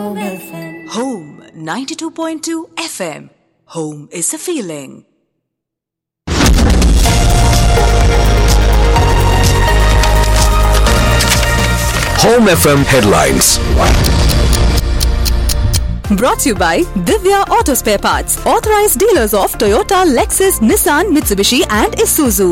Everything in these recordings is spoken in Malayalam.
Home FM. Home 92.2 FM. Home is a feeling. Home FM headlines. Brought to you by Divya Auto Spare Parts, authorized dealers of Toyota, Lexus, Nissan, Mitsubishi, and Isuzu.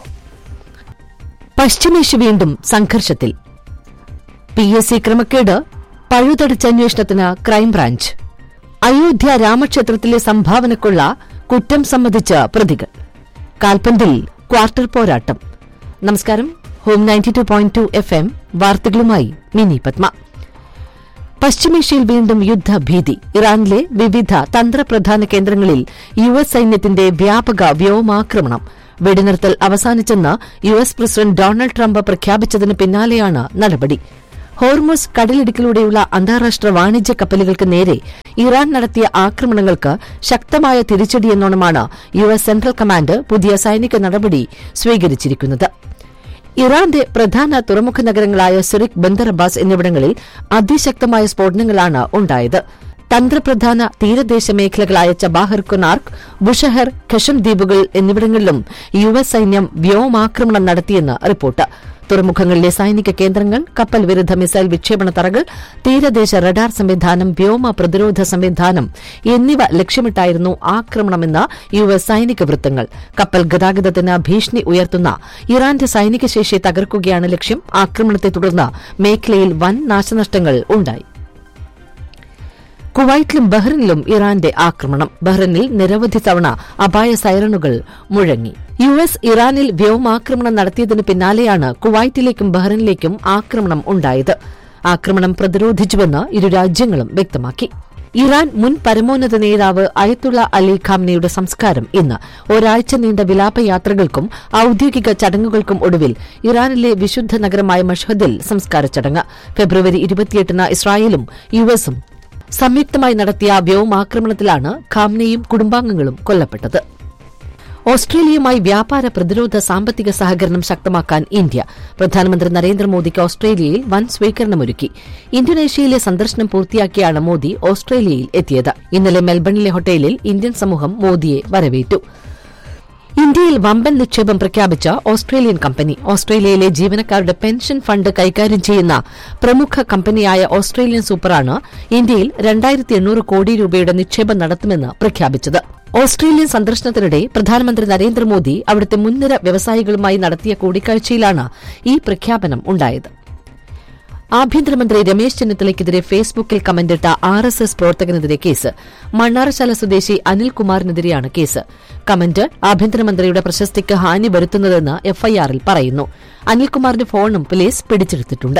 പശ്ചിമേഷ്യ വീണ്ടും സംഘർഷത്തിൽ പി എസ് സി ക്രമക്കേട് പഴുതടച്ചന്വേഷണത്തിന് ക്രൈംബ്രാഞ്ച് അയോധ്യ രാമക്ഷേത്രത്തിലെ സംഭാവനക്കുള്ള കുറ്റം സമ്മതിച്ച പ്രതികൾ കാൽപന്തിൽ ക്വാർട്ടർ പോരാട്ടം നമസ്കാരം home ninety two point two F M വാർത്തകളുമായി മിനി പത്മ പശ്ചിമേഷ്യയിൽ വീണ്ടും യുദ്ധഭീതി ഇറാനിലെ വിവിധ തന്ത്രപ്രധാന കേന്ദ്രങ്ങളിൽ യു എസ് സൈന്യത്തിന്റെ വ്യാപക വ്യോമാക്രമണം വെടിനിർത്തൽ അവസാനിച്ചെന്ന് U S president Donald Trump പ്രഖ്യാപിച്ചതിന് പിന്നാലെയാണ് നടപടി ഹോർമുസ് കടലിടുക്കിലൂടെയുള്ള അന്താരാഷ്ട്ര വാണിജ്യ കപ്പലുകൾക്ക് നേരെ ഇറാൻ നടത്തിയ ആക്രമണങ്ങൾക്ക് ശക്തമായ തിരിച്ചടിയെന്നോണമാണ് യു എസ് സെൻട്രൽ കമാൻഡ് പുതിയ സൈനിക നടപടി സ്വീകരിച്ചിരിക്കുന്നത് ഇറാന്റെ പ്രധാന തുറമുഖ നഗരങ്ങളായ സിറിക് ബന്ദർ അബ്ബാസ് എന്നിവിടങ്ങളിൽ അതിശക്തമായ സ്ഫോടനങ്ങളാണ് ഉണ്ടായത് തന്ത്രപ്രധാന തീരദേശ മേഖലകളായ ചബാഹർ കുനാർക്ക് ബുഷഹർ ഖഷം ദ്വീപുകൾ എന്നിവിടങ്ങളിലും യു എസ് സൈന്യം വ്യോമാക്രമണം നടത്തിയെന്ന് റിപ്പോർട്ട് തുറമുഖങ്ങളിലെ സൈനിക കേന്ദ്രങ്ങൾ കപ്പൽ വിരുദ്ധ മിസൈൽ വിക്ഷേപണ തറകൾ തീരദേശ റഡാർ സംവിധാനം വ്യോമ പ്രതിരോധ സംവിധാനം എന്നിവ ലക്ഷ്യമിട്ടായിരുന്നു ആക്രമണമെന്ന് യു എസ് സൈനിക വൃത്തങ്ങൾ കപ്പൽ ഗതാഗതത്തിന് ഭീഷണി ഉയർത്തുന്ന ഇറാന്റെ സൈനിക ശേഷി തകർക്കുകയാണ് ലക്ഷ്യം ആക്രമണത്തെ തുടർന്ന് മേഖലയിൽ വൻ നാശനഷ്ടങ്ങൾ ഉണ്ടായി കുവൈറ്റിലും ബഹ്റിനിലും ഇറാന്റെ ആക്രമണം ബഹ്റിനിൽ നിരവധി തവണ അപായ സൈറണുകൾ മുഴങ്ങി യു എസ് ഇറാനിൽ വ്യോമാക്രമണം നടത്തിയതിന് പിന്നാലെയാണ് കുവൈറ്റിലേക്കും ബഹ്റിനിലേക്കും ആക്രമണം ഉണ്ടായത് ആക്രമണം പ്രതിരോധിച്ചുവെന്ന് ഇരു രാജ്യങ്ങളും വ്യക്തമാക്കി ഇറാൻ മുൻ പരമോന്നത നേതാവ് അയത്തുള്ള അലി ഖാംനയുടെ സംസ്കാരം ഇന്ന് ഒരാഴ്ച നീണ്ട വിലാപയാത്രകൾക്കും ഔദ്യോഗിക ചടങ്ങുകൾക്കും ഒടുവിൽ ഇറാനിലെ വിശുദ്ധ നഗരമായ മഷഹദിൽ സംസ്കാര ചടങ്ങ് ഫെബ്രുവരി ഇരുപത്തിയെട്ടിന് ഇസ്രായേലും യുഎസും സംയുക്തമായി നടത്തിയ വ്യോമാക്രമണത്തിലാണ് ഖാംനയും കുടുംബാംഗങ്ങളും കൊല്ലപ്പെട്ടത് ഓസ്ട്രേലിയയുമായി വ്യാപാര പ്രതിരോധ സാമ്പത്തിക സഹകരണം ശക്തമാക്കാൻ ഇന്ത്യ പ്രധാനമന്ത്രി നരേന്ദ്രമോദിക്ക് ഓസ്ട്രേലിയയിൽ വൻ സ്വീകരണമൊരുക്കി ഇന്തോനേഷ്യയിലെ സന്ദർശനം പൂർത്തിയാക്കിയാണ് മോദി ഓസ്ട്രേലിയയിൽ എത്തിയത് ഇന്നലെ മെൽബണിലെ ഹോട്ടലിൽ ഇന്ത്യൻ സമൂഹം മോദിയെ വരവേറ്റു ഇന്ത്യയിൽ വമ്പൻ നിക്ഷേപം പ്രഖ്യാപിച്ച ഓസ്ട്രേലിയൻ കമ്പനി ഓസ്ട്രേലിയയിലെ ജീവനക്കാരുടെ പെൻഷൻ ഫണ്ട് കൈകാര്യം ചെയ്യുന്ന പ്രമുഖ കമ്പനിയായ ഓസ്ട്രേലിയൻ സൂപ്പറാണ് ഇന്ത്യയിൽ രണ്ടായിരത്തി എണ്ണൂറ് കോടി രൂപയുടെ നിക്ഷേപം നടത്തുമെന്ന് പ്രഖ്യാപിച്ചത് ഓസ്ട്രേലിയൻ സന്ദർശനത്തിനിടെ പ്രധാനമന്ത്രി നരേന്ദ്രമോദി അവിടുത്തെ മുൻനിര വ്യവസായികളുമായി നടത്തിയ കൂടിക്കാഴ്ചയിലാണ് ഈ പ്രഖ്യാപനം ഉണ്ടായത് ആഭ്യന്തരമന്ത്രി രമേശ് ചെന്നിത്തലയ്ക്കെതിരെ ഫേസ്ബുക്കിൽ കമന്റിട്ട ആർ എസ് എസ് പ്രവർത്തകനെതിരെ കേസ് മണ്ണാറശാല സ്വദേശി അനിൽകുമാറിനെതിരെയാണ് കേസ് കമന്റ് ആഭ്യന്തരമന്ത്രിയുടെ പ്രശസ്തിക്ക് ഹാനി വരുത്തുന്നതെന്ന് എഫ്ഐആറിൽ പറയുന്നു അനിൽകുമാറിന്റെ ഫോണും പോലീസ് പിടിച്ചെടുത്തിട്ടുണ്ട്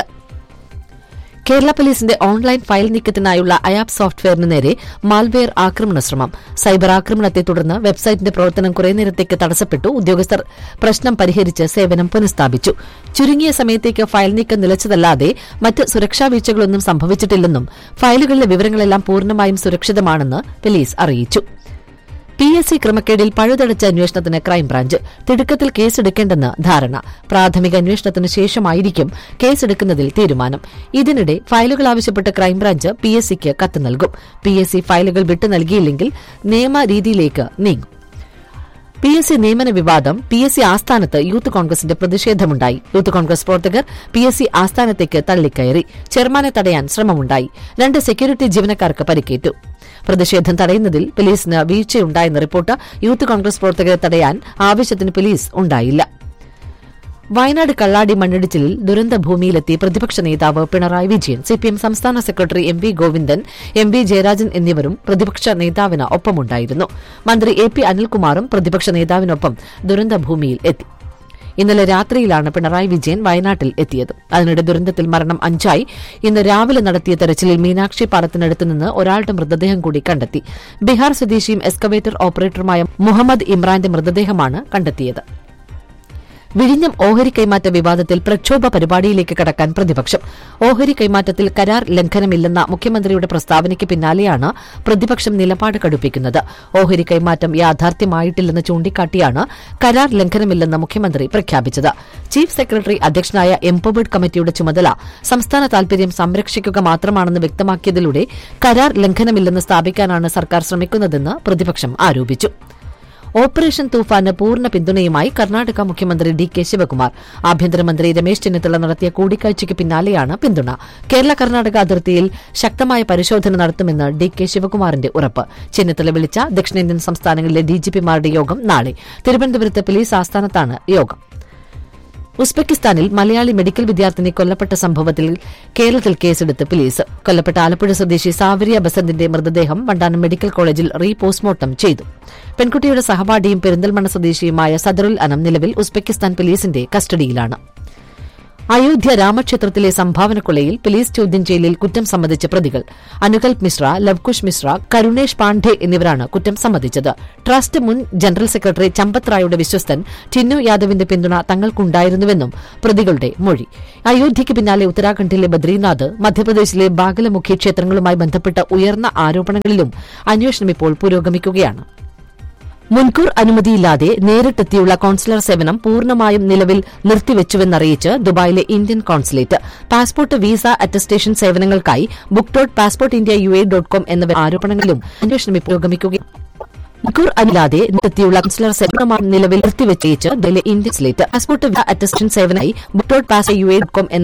കേരള പോലീസിന്റെ ഓൺലൈൻ ഫയൽ നീക്കത്തിനായുള്ള അയാപ് സോഫ്റ്റ്വെയറിന് നേരെ മാൽവെയർ ആക്രമണ ശ്രമം സൈബർ ആക്രമണത്തെ തുടർന്ന് വെബ്സൈറ്റിന്റെ പ്രവർത്തനം കുറേ നേരത്തേക്ക് തടസ്സപ്പെട്ടു ഉദ്യോഗസ്ഥർ പ്രശ്നം പരിഹരിച്ച് സേവനം പുനഃസ്ഥാപിച്ചു ചുരുങ്ങിയ സമയത്തേക്ക് ഫയൽ നീക്കം നിലച്ചതല്ലാതെ മറ്റ് സുരക്ഷാ വീഴ്ചകളൊന്നും സംഭവിച്ചിട്ടില്ലെന്നും ഫയലുകളിലെ വിവരങ്ങളെല്ലാം പൂർണ്ണമായും സുരക്ഷിതമാണെന്ന് പോലീസ് അറിയിച്ചു പി എസ് സി ക്രമക്കേടിൽ പഴുതടച്ച അന്വേഷണത്തിന് ക്രൈംബ്രാഞ്ച് തിടുക്കത്തിൽ കേസെടുക്കേണ്ടെന്ന് ധാരണ പ്രാഥമിക അന്വേഷണത്തിന് ശേഷമായിരിക്കും കേസെടുക്കുന്നതിൽ തീരുമാനം ഇതിനിടെ ഫയലുകൾ ആവശ്യപ്പെട്ട് ക്രൈംബ്രാഞ്ച് പി എസ് സിക്ക് കത്ത് നൽകും പി എസ് സി ഫയലുകൾ വിട്ടു നൽകിയില്ലെങ്കിൽ നിയമരീതിയിലേക്ക് നീങ്ങും പി എസ് സി നിയമന വിവാദം പി എസ് സി ആസ്ഥാനത്ത് യൂത്ത് കോൺഗ്രസിന്റെ പ്രതിഷേധമുണ്ടായി യൂത്ത് കോൺഗ്രസ് പ്രവർത്തകർ പി എസ് സി ആസ്ഥാനത്തേക്ക് തള്ളിക്കയറി ചെയർമാനെ തടയാൻ ശ്രമമുണ്ടായി രണ്ട് സെക്യൂരിറ്റി ജീവനക്കാർക്ക് പരിക്കേറ്റു പ്രതിഷേധം തടയുന്നതിൽ പോലീസിന് വീഴ്ചയുണ്ടായെന്ന് റിപ്പോർട്ട് യൂത്ത് കോൺഗ്രസ് പ്രവർത്തകരെ തടയാൻ ആവശ്യത്തിന് പോലീസ് ഉണ്ടായില്ല വയനാട് കള്ളാടി മണ്ണിടിച്ചിലിൽ ദുരന്ത ഭൂമിയിലെത്തി പ്രതിപക്ഷ നേതാവ് പിണറായി വിജയൻ സിപിഎം സംസ്ഥാന secretary M V Govindan M V Jayarajan എന്നിവരും പ്രതിപക്ഷ നേതാവിന് ഒപ്പമുണ്ടായിരുന്നു മന്ത്രി എ പി അനിൽകുമാറും പ്രതിപക്ഷ നേതാവിനൊപ്പം ദുരന്ത ഭൂമിയിൽ എത്തി ഇന്നലെ രാത്രിയിലാണ് പിണറായി വിജയൻ വയനാട്ടിൽ എത്തിയത് അതിനിടെ ദുരന്തത്തിൽ മരണം അഞ്ചായി ഇന്ന് രാവിലെ നടത്തിയ തെരച്ചിലിൽ മീനാക്ഷി പാലത്തിനടുത്ത് നിന്ന് ഒരാളുടെ മൃതദേഹം കൂടി കണ്ടെത്തി ബീഹാർ സ്വദേശിയും എക്സ്കവേറ്റർ ഓപ്പറേറ്ററുമായ മുഹമ്മദ് ഇമ്രാന്റെ മൃതദേഹമാണ് കണ്ടെത്തിയത് വിഴിഞ്ഞം ഓഹരി കൈമാറ്റ വിവാദത്തിൽ പ്രക്ഷോഭ പരിപാടിയിലേക്ക് കടക്കാൻ പ്രതിപക്ഷം ഓഹരി കൈമാറ്റത്തിൽ കരാർ ലംഘനമില്ലെന്ന മുഖ്യമന്ത്രിയുടെ പ്രസ്താവനയ്ക്ക് പിന്നാലെയാണ് പ്രതിപക്ഷം നിലപാട് കടുപ്പിക്കുന്നത് ഓഹരി കൈമാറ്റം യാഥാർത്ഥ്യമായിട്ടില്ലെന്ന് ചൂണ്ടിക്കാട്ടിയാണ് കരാർ ലംഘനമില്ലെന്ന് മുഖ്യമന്ത്രി പ്രഖ്യാപിച്ചത് ചീഫ് സെക്രട്ടറി അധ്യക്ഷനായ എംപവേർഡ് കമ്മിറ്റിയുടെ ചുമതല സംസ്ഥാന താൽപര്യം സംരക്ഷിക്കുക മാത്രമാണെന്ന് വ്യക്തമാക്കിയതിലൂടെ കരാർ ലംഘനമില്ലെന്ന് സ്ഥാപിക്കാനാണ് സർക്കാർ ശ്രമിക്കുന്നതെന്ന് പ്രതിപക്ഷം ആരോപിച്ചു ഓപ്പറേഷൻ തൂഫാന് പൂർണ്ണ പിന്തുണയുമായി കർണാടക മുഖ്യമന്ത്രി ഡി കെ ശിവകുമാർ ആഭ്യന്തരമന്ത്രി രമേശ് ചെന്നിത്തല നടത്തിയ കൂടിക്കാഴ്ചയ്ക്ക് പിന്നാലെയാണ് പിന്തുണ കേരള കർണാടക അതിർത്തിയിൽ ശക്തമായ പരിശോധന നടത്തുമെന്ന് ഡി കെ ശിവകുമാറിന്റെ ഉറപ്പ് ചെന്നിത്തല വിളിച്ച ദക്ഷിണേന്ത്യൻ സംസ്ഥാനങ്ങളിലെ ഡിജിപിമാരുടെ യോഗം നാളെ തിരുവനന്തപുരത്ത് പോലീസ് ആസ്ഥാനത്താണ് യോഗം ഉസ്ബെക്കിസ്ഥാനിൽ മലയാളി മെഡിക്കൽ വിദ്യാർത്ഥിനി കൊല്ലപ്പെട്ട സംഭവത്തിൽ കേരളത്തിൽ കേസെടുത്ത് പോലീസ് കൊല്ലപ്പെട്ട ആലപ്പുഴ സ്വദേശി സാവരിയ ബസന്തിന്റെ മൃതദേഹം വണ്ടാനം മെഡിക്കൽ കോളേജിൽ റീ പോസ്റ്റ്മോർട്ടം ചെയ്തു പെൺകുട്ടിയുടെ സഹപാഠിയും പെരിന്തൽമണ്ണ സ്വദേശിയുമായ സദറുൽ അനം നിലവിൽ ഉസ്ബെക്കിസ്ഥാൻ പോലീസിന്റെ കസ്റ്റഡിയിലാണ് അയോധ്യ രാമക്ഷേത്രത്തിലെ സംഭാവന കൊലയിൽ പോലീസ് ചോദ്യം ചെയ്യലിൽ കുറ്റം സമ്മതിച്ച പ്രതികൾ അനുകൽപ് മിശ്ര ലവ്കുഷ് മിശ്ര കരുണേഷ് പാണ്ഡെ എന്നിവരാണ് കുറ്റം സമ്മതിച്ചത് ട്രസ്റ്റ് മുൻ ജനറൽ സെക്രട്ടറി ചമ്പത് റായുടെ വിശ്വസ്തൻ ടിന്നു യാദവിന്റെ പിന്തുണ തങ്ങൾക്കുണ്ടായിരുന്നുവെന്നും പ്രതികളുടെ മൊഴി അയോധ്യയ്ക്ക് പിന്നാലെ ഉത്തരാഖണ്ഡിലെ ബദ്രീനാഥ് മധ്യപ്രദേശിലെ ബാഗലമുഖി ക്ഷേത്രങ്ങളുമായി ബന്ധപ്പെട്ട ഉയർന്ന ആരോപണങ്ങളിലും അന്വേഷണം ഇപ്പോൾ പുരോഗമിക്കുകയാണ് മുൻകൂർ അനുമതിയില്ലാതെ നേരിട്ടെത്തിയുള്ള കോൺസുലർ സേവനം പൂർണ്ണമായും നിലവിൽ നിർത്തിവെച്ചുവെന്നറിയിച്ച് ദുബായിലെ Indian consulate passport visa attestation സേവനങ്ങൾക്കായി book dot passport India U A dot com എന്നിവ ആരോപണങ്ങളിലും അന്വേഷണം പുരോഗമിക്കുകയാണ് മുൻകൂർ അനുമതിയില്ലാതെ എത്തിയുള്ള കോൺസുലർ സേവനമായി നിലവിൽ നിർത്തിവെച്ചേച്ച് ദുബായിലെ Indian consulate passport visa attestation സേവനമായി book dot pass U A dot com എന്ന